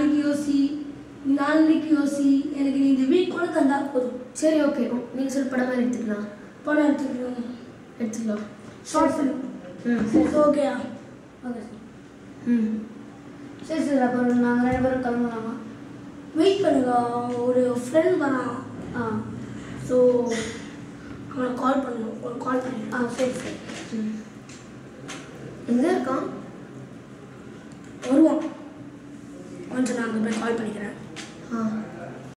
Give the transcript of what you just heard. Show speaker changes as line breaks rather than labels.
நாளைக்கு யோசி நாளைக்கு யோசி எனக்கு நீ இந்த வீக் கூட தந்தா போதும்
சரி ஓகே நீங்கள் சொல்லி படமாக எடுத்துக்கலாம்
படம் எடுத்துக்கலாம்
எடுத்துக்கலாம்
ஷார்ட் ஃபிலிம்
ம்
சரி ஓகேயா ஓகே
ம்
சரி சரி அப்புறம் நாங்கள் ரெண்டு பேரும் கிளம்பலாமா
வெயிட் பண்ணுங்க ஒரு ஃப்ரெண்ட் வரான்
ஆ
ஸோ அவனை கால் பண்ணணும் ஒரு கால்
ஆ
பண்ணிடுறேன்
சரி சரி
எங்கே இருக்கான்
வருவான் கொஞ்சம் நான் அங்கே போய் கால் பண்ணிக்கிறேன்
ஆ